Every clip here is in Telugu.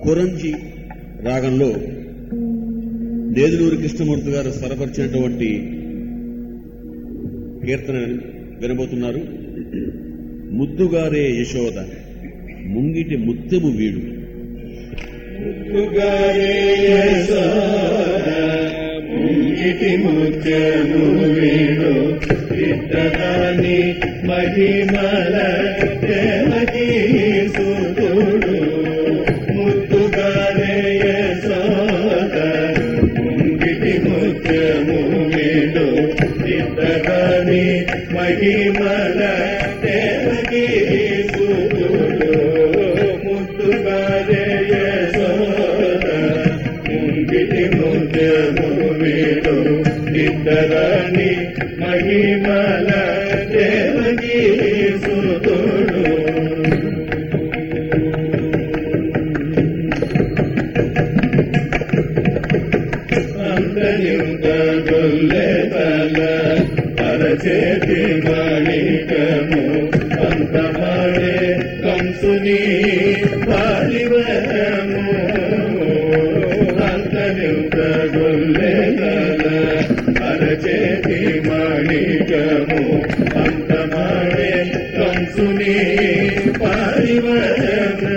కురంజి రాగంలో నేదులూరి కృష్ణమూర్తి గారు స్వరపరిచినటువంటి కీర్తన వినబోతున్నారు ముద్దుగారే యశోద ముంగిటి ముత్తెము వీడు ముంగిటి ముత్యము వీడు ఇద్దరాని మహిమల దేవకీ సుతుడు ముద్దుగారే యశోద ముంగిటి ముత్యము వీడు ఇద్దరాని మహిమల దేవకీ సుతుడు ముద్దుగారే యశోద ముంగిటి ముద్యము వీడు ఇద్దరాని మహిమల దేవకీ సుతుడు అందరింత గొల్లెతల అరచేతి మాణికము అంతమాడే కంసుని పాలివరము అంతరింత గొల్లెతల అరచేతి మాణికము అంతమాడే కంసుని పాలివరము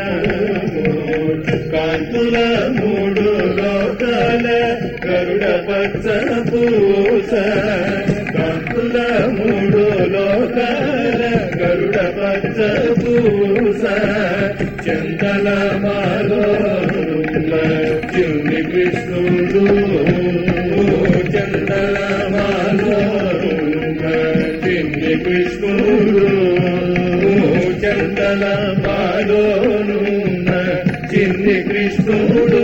కాంతుల మూడు లోకాల గరుడ పచ్చ పూస కాంతుల మూడు లోకాల గరుడ పచ్చ పూస చందల మాలో చిన్ని కృష్ణుడు చందల మాలో చిన్ని కృష్ణుడు చందల మాలోనున్న చిన్ని కృష్ణుడు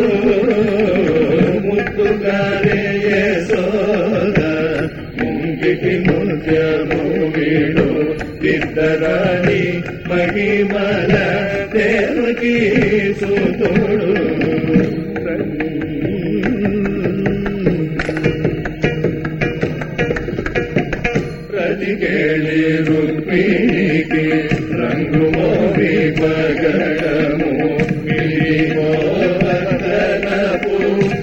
ముద్దుగారే యశోద ముంగిటి ముద్యము వీడు ఇద్దరాని మహిమల దేవకి సుతుడు ప్రతికేళి రుక్మిణికి రంగు మోవి పగడము వర్ధనపు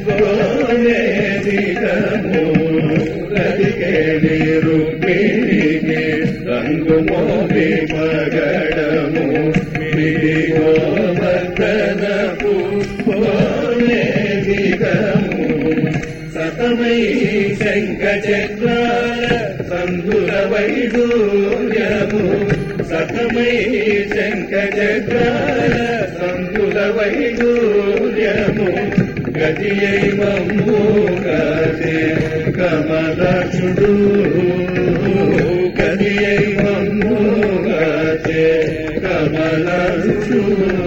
గోనేదిగము ప్రతికేళి రుక్మిణికి రంగు మోవి పగడము వర్ధనపు గోనేదిగము సతమై శంఖ చక్రాల సంధుర వైడూర్యము సతమై శంఖ చక్రాల సంధుర వైడూర్యము గతియై మమ్ము గదే కమలక్షుడు గతియై మమ్ము గదే కమలక్షుడు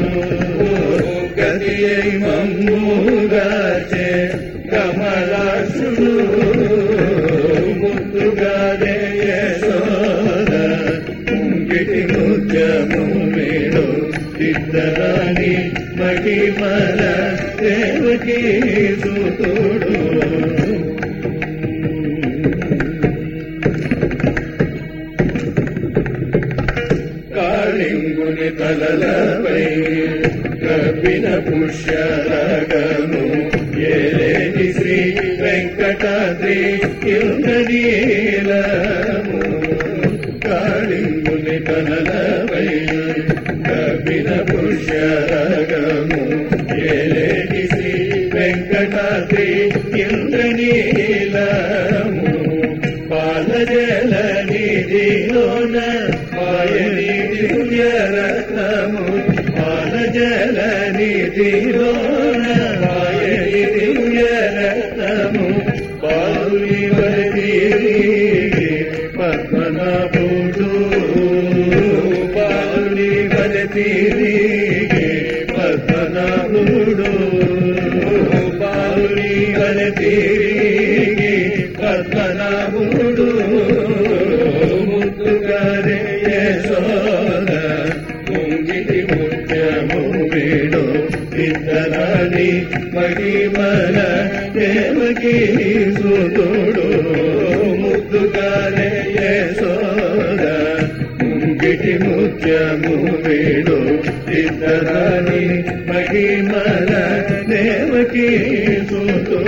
గతియై మమ్ము గదే కమలాసుడు ముద్దుగారే యశోద ముంగిటి ముత్యము వీడు ఇద్దరాని మహిమల దేవకి సుతుడు కాళింగుని తలలపై కపిన పుష్యరగము ఏలేని శ్రీ వెంకటాద్రి ఇంద్రనీలము కాళింగుని తలలపై కపిన పుష్యరగము ఏలేని శ్రీ వెంకటాద్రి ఇంద్రనీలము పాలజల నిధిలోన పాయని దివ్యరత్నము పాలజల నిధిలోన పాయని దివ్యరత్నము పాలుని వరదీరి పద్మనాభుడు పాలుని వరదీరి పద్మనాభుడు పాలుని వరదీరి పద్మనాభుడు ముద్దుగారే యశోద ముంగిటి ముత్యము వీడు ఇద్దరాని మహిమల దేవకి సుతుడు ముద్దుగారే యశోద ముంగిటి ముంగిటి ముత్యము వీడు ఇద్దరాని మహిమల దేవకి సూతు